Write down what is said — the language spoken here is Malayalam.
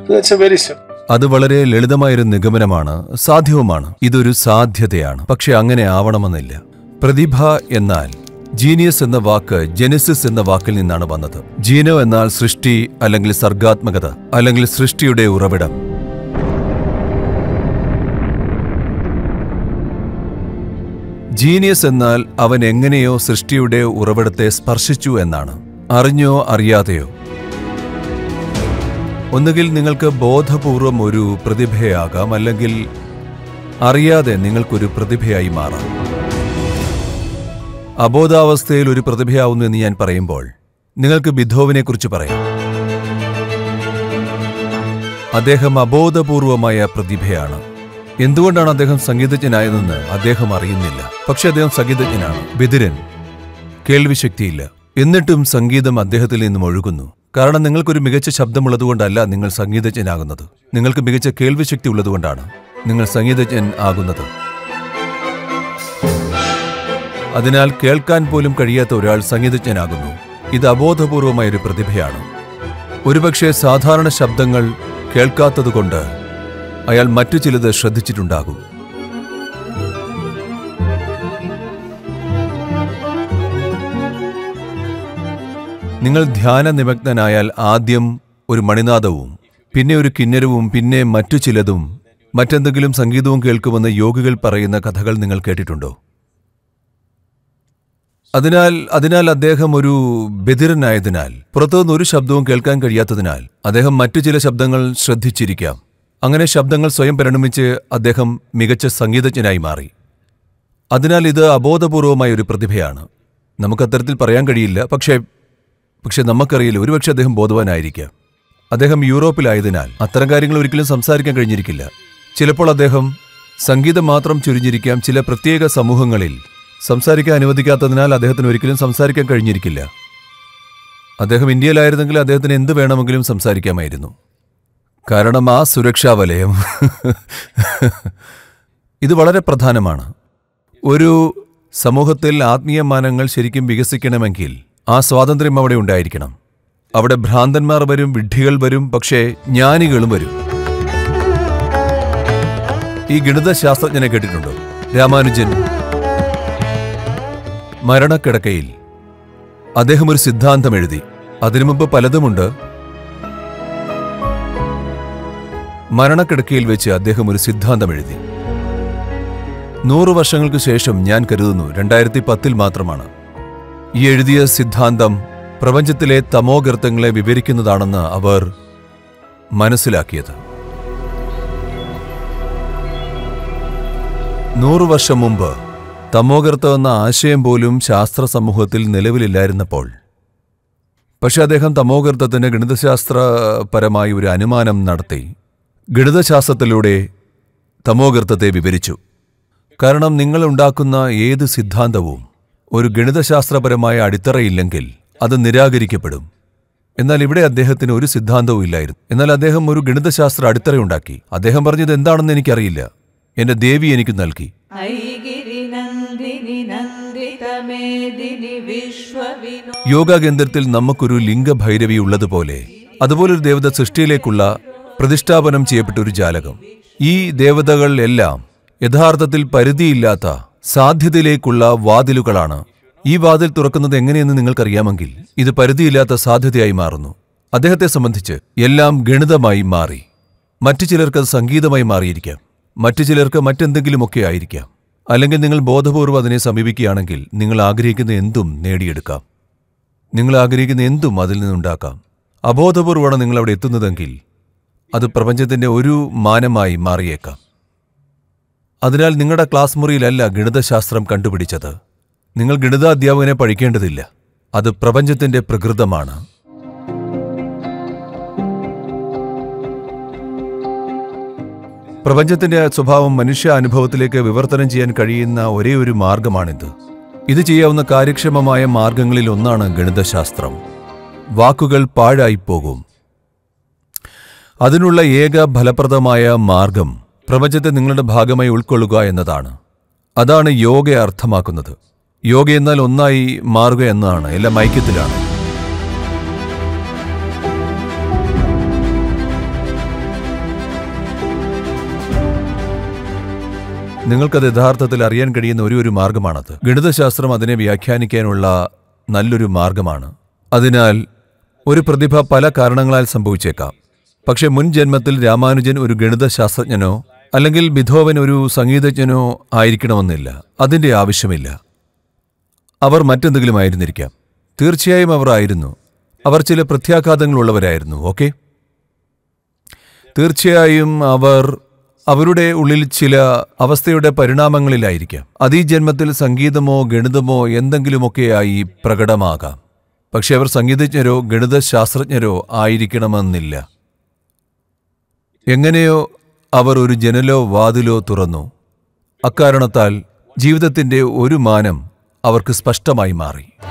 That's a very simple. അത് വളരെ ലളിതമായൊരു നിഗമനമാണ് സാധ്യവുമാണ് ഇതൊരു സാധ്യതയാണ് പക്ഷെ അങ്ങനെ ആവണമെന്നില്ല പ്രതിഭ എന്നാൽ ജീനിയസ് എന്ന വാക്ക് ജെനിസിസ് എന്ന വാക്കിൽ നിന്നാണ് വന്നത് ജീനോ എന്നാൽ സൃഷ്ടി അല്ലെങ്കിൽ സർഗാത്മകത അല്ലെങ്കിൽ സൃഷ്ടിയുടെ ഉറവിടം ജീനിയസ് എന്നാൽ അവൻ എങ്ങനെയോ സൃഷ്ടിയുടെ ഉറവിടത്തെ സ്പർശിച്ചു എന്നാണ് അറിഞ്ഞോ അറിയാതെയോ ഒന്നുകിൽ നിങ്ങൾക്ക് ബോധപൂർവം ഒരു പ്രതിഭയാകാം അല്ലെങ്കിൽ അറിയാതെ നിങ്ങൾക്കൊരു പ്രതിഭയായി മാറാം അബോധാവസ്ഥയിൽ ഒരു പ്രതിഭയാവുന്നു എന്ന് ഞാൻ പറയുമ്പോൾ നിങ്ങൾക്ക് ബിധോവിനെ കുറിച്ച് പറയാം അദ്ദേഹം അബോധപൂർവമായ പ്രതിഭയാണ് എന്തുകൊണ്ടാണ് അദ്ദേഹം സംഗീതജ്ഞനായതെന്ന് അദ്ദേഹം അറിയുന്നില്ല പക്ഷെ അദ്ദേഹം സംഗീതജ്ഞനാണ് ബിദിരൻ കേൾവിശക്തിയില്ല എന്നിട്ടും സംഗീതം അദ്ദേഹത്തിൽ നിന്നും ഒഴുകുന്നു കാരണം നിങ്ങൾക്കൊരു മികച്ച ശബ്ദമുള്ളതുകൊണ്ടല്ല നിങ്ങൾ സംഗീതജ്ഞനാകുന്നത് നിങ്ങൾക്ക് മികച്ച കേൾവിശക്തി ഉള്ളതുകൊണ്ടാണ് നിങ്ങൾ സംഗീതജ്ഞൻ ആകുന്നത് അതിനാൽ കേൾക്കാൻ പോലും കഴിയാത്ത ഒരാൾ സംഗീതജ്ഞനാകുന്നു ഇത് അബോധപൂർവമായ ഒരു പ്രതിഭയാണ് ഒരുപക്ഷെ സാധാരണ ശബ്ദങ്ങൾ കേൾക്കാത്തതുകൊണ്ട് അയാൾ മറ്റു ചിലത് ശ്രദ്ധിച്ചിട്ടുണ്ടാകും നിങ്ങൾ ധ്യാന നിമഗ്നനായാൽ ആദ്യം ഒരു മണിനാദവും പിന്നെ ഒരു കിന്നരവും പിന്നെ മറ്റു ചിലതും മറ്റെന്തെങ്കിലും സംഗീതവും കേൾക്കുമെന്ന് യോഗികൾ പറയുന്ന കഥകൾ നിങ്ങൾ കേട്ടിട്ടുണ്ടോ അതിനാൽ അതിനാൽ അദ്ദേഹം ഒരു ബദിരനായതിനാൽ പുറത്തുനിന്ന് ഒരു ശബ്ദവും കേൾക്കാൻ കഴിയാത്തതിനാൽ അദ്ദേഹം മറ്റു ചില ശബ്ദങ്ങൾ ശ്രദ്ധിച്ചിരിക്കാം അങ്ങനെ ശബ്ദങ്ങൾ സ്വയം പരിണമിച്ച് അദ്ദേഹം മികച്ച സംഗീതജ്ഞനായി മാറി അതിനാൽ ഇത് അബോധപൂർവമായ ഒരു പ്രതിഭയാണ് നമുക്ക് അത്തരത്തിൽ പറയാൻ കഴിയില്ല പക്ഷേ പക്ഷെ നമുക്കറിയില്ല ഒരുപക്ഷെ അദ്ദേഹം ബോധവാനായിരിക്കാം അദ്ദേഹം യൂറോപ്പിലായതിനാൽ അത്തരം കാര്യങ്ങൾ ഒരിക്കലും സംസാരിക്കാൻ കഴിഞ്ഞിരിക്കില്ല ചിലപ്പോൾ അദ്ദേഹം സംഗീതം മാത്രം ചുരിഞ്ഞിരിക്കാം ചില പ്രത്യേക സമൂഹങ്ങളിൽ സംസാരിക്കാൻ അനുവദിക്കാത്തതിനാൽ അദ്ദേഹത്തിന് ഒരിക്കലും സംസാരിക്കാൻ കഴിഞ്ഞിരിക്കില്ല അദ്ദേഹം ഇന്ത്യയിലായിരുന്നെങ്കിൽ അദ്ദേഹത്തിന് എന്ത് വേണമെങ്കിലും സംസാരിക്കാമായിരുന്നു കാരണം ആ സുരക്ഷാ വലയം ഇത് വളരെ പ്രധാനമാണ് ഒരു സമൂഹത്തിൽ ആത്മീയ മാനങ്ങൾ ശരിക്കും വികസിക്കണമെങ്കിൽ ആ സ്വാതന്ത്ര്യം അവിടെ ഉണ്ടായിരിക്കണം അവിടെ ഭ്രാന്തന്മാർ വരും വിഡ്ഢികൾ വരും പക്ഷേ ജ്ഞാനികളും വരും ഈ ഗണിതശാസ്ത്രജ്ഞനെ കേട്ടിട്ടുണ്ടോ രാമാനുജൻ മരണക്കിടക്കയിൽ അദ്ദേഹം ഒരു സിദ്ധാന്തം എഴുതി അതിനു മുമ്പ് പലതുമുണ്ട് മരണക്കിടക്കയിൽ വെച്ച് അദ്ദേഹം ഒരു സിദ്ധാന്തം എഴുതി നൂറു വർഷങ്ങൾക്ക് ശേഷം ഞാൻ കരുതുന്നു രണ്ടായിരത്തി പത്തിൽ മാത്രമാണ് ഈ എഴുതിയ സിദ്ധാന്തം പ്രപഞ്ചത്തിലെ തമോഗർത്തങ്ങളെ വിവരിക്കുന്നതാണെന്ന് അവർ മനസ്സിലാക്കിയത് നൂറു വർഷം മുമ്പ് തമോഗർത്തം എന്ന ആശയം പോലും ശാസ്ത്ര സമൂഹത്തിൽ നിലവിലില്ലായിരുന്നപ്പോൾ പക്ഷെ അദ്ദേഹം തമോഗർത്തത്തിന് ഗണിതശാസ്ത്രപരമായി ഒരു അനുമാനം നടത്തി ഗണിതശാസ്ത്രത്തിലൂടെ തമോഗർത്തത്തെ വിവരിച്ചു കാരണം നിങ്ങൾ ഉണ്ടാക്കുന്ന ഏത് സിദ്ധാന്തവും ഒരു ഗണിതശാസ്ത്രപരമായ അടിത്തറയില്ലെങ്കിൽ അത് നിരാകരിക്കപ്പെടും എന്നാൽ ഇവിടെ അദ്ദേഹത്തിന് ഒരു സിദ്ധാന്തവും ഇല്ലായിരുന്നു എന്നാൽ അദ്ദേഹം ഒരു ഗണിതശാസ്ത്ര അടിത്തറയുണ്ടാക്കി അദ്ദേഹം പറഞ്ഞത് എന്താണെന്ന് എനിക്കറിയില്ല എന്റെ ദേവി എനിക്ക് നൽകി ऐगिरिनन्दिनि नन्दितमेदिनि विश्वविनो യോഗ കേന്ദ്രത്തിൽ നമുക്കൊരു ലിംഗഭൈരവി ഉള്ളതുപോലെ അതുപോലൊരു ദേവത സൃഷ്ടിയിലേക്കുള്ള പ്രതിഷ്ഠാപനം ചെയ്യപ്പെട്ട ഒരു ജാലകം ഈ ദേവതകൾ എല്ലാം യഥാർത്ഥത്തിൽ പരിധിയില്ലാത്ത സാധ്യതയിലേക്കുള്ള വാതിലുകളാണ് ഈ വാതിൽ തുറക്കുന്നത് എങ്ങനെയെന്ന് നിങ്ങൾക്കറിയാമെങ്കിൽ ഇത് പരിധിയില്ലാത്ത സാധ്യതയായി മാറുന്നു അദ്ദേഹത്തെ സംബന്ധിച്ച് എല്ലാം ഗണിതമായി മാറി മറ്റു ചിലർക്ക് അത് സംഗീതമായി മാറിയിരിക്കാം മറ്റു ചിലർക്ക് മറ്റെന്തെങ്കിലുമൊക്കെ ആയിരിക്കാം അല്ലെങ്കിൽ നിങ്ങൾ ബോധപൂർവ്വം അതിനെ സമീപിക്കുകയാണെങ്കിൽ നിങ്ങൾ ആഗ്രഹിക്കുന്ന എന്തും നേടിയെടുക്കാം നിങ്ങൾ ആഗ്രഹിക്കുന്ന എന്തും അതിൽ നിന്നുണ്ടാക്കാം അബോധപൂർവ്വമാണ് നിങ്ങൾ അവിടെ എത്തുന്നതെങ്കിൽ അത് പ്രപഞ്ചത്തിന്റെ ഒരു മാനമായി മാറിയേക്കാം അതിനാൽ നിങ്ങളുടെ ക്ലാസ് മുറിയിലല്ല ഗണിതശാസ്ത്രം കണ്ടുപിടിച്ചത് നിങ്ങൾ ഗണിതാധ്യാപകനെ പഠിക്കേണ്ടതില്ല അത് പ്രപഞ്ചത്തിന്റെ പ്രകൃതമാണ് പ്രപഞ്ചത്തിന്റെ സ്വഭാവം മനുഷ്യ അനുഭവത്തിലേക്ക് വിവർത്തനം ചെയ്യാൻ കഴിയുന്ന ഒരേ ഒരു മാർഗമാണിത് ഇത് ചെയ്യാവുന്ന കാര്യക്ഷമമായ മാർഗങ്ങളിൽ ഒന്നാണ് ഗണിതശാസ്ത്രം വാക്കുകൾ പാഴായിപ്പോകും അതിനുള്ള ഏക ഫലപ്രദമായ മാർഗം പ്രപഞ്ചത്തെ നിങ്ങളുടെ ഭാഗമായി ഉൾക്കൊള്ളുക എന്നതാണ് അതാണ് യോഗ അർത്ഥമാക്കുന്നത് യോഗ എന്നാൽ ഒന്നായി മാറുക എന്നതാണ് എല്ലാം ഐക്യത്തിലാണ് നിങ്ങൾക്കത് യഥാർത്ഥത്തിൽ അറിയാൻ കഴിയുന്ന ഒരു ഒരു മാർഗമാണത് ഗണിതശാസ്ത്രം അതിനെ വ്യാഖ്യാനിക്കാനുള്ള നല്ലൊരു മാർഗമാണ് അതിനാൽ ഒരു പ്രതിഭ പല കാരണങ്ങളാൽ സംഭവിച്ചേക്കാം പക്ഷെ മുൻ ജന്മത്തിൽ രാമാനുജൻ ഒരു ഗണിതശാസ്ത്രജ്ഞനോ അല്ലെങ്കിൽ ബിധോവൻ ഒരു സംഗീതജ്ഞനോ ആയിരിക്കണമെന്നില്ല അതിന്റെ ആവശ്യമില്ല അവർ മറ്റെന്തെങ്കിലും ആയിരുന്നിരിക്കാം തീർച്ചയായും അവർ ആയിരുന്നു അവർ ചില പ്രത്യാഘാതങ്ങളുള്ളവരായിരുന്നു ഓക്കെ തീർച്ചയായും അവർ അവരുടെ ഉള്ളിൽ ചില അവസ്ഥയുടെ പരിണാമങ്ങളിലായിരിക്കാം അത് ഈ ജന്മത്തിൽ സംഗീതമോ ഗണിതമോ എന്തെങ്കിലുമൊക്കെയായി പ്രകടമാകാം പക്ഷെ അവർ സംഗീതജ്ഞരോ ഗണിതശാസ്ത്രജ്ഞരോ ആയിരിക്കണമെന്നില്ല എങ്ങനെയോ അവർ ഒരു ജനലോ വാതിലോ തുറന്നു അക്കാരണത്താൽ ജീവിതത്തിന്റെ ഒരു മാനം അവർക്ക് സ്പഷ്ടമായി മാറി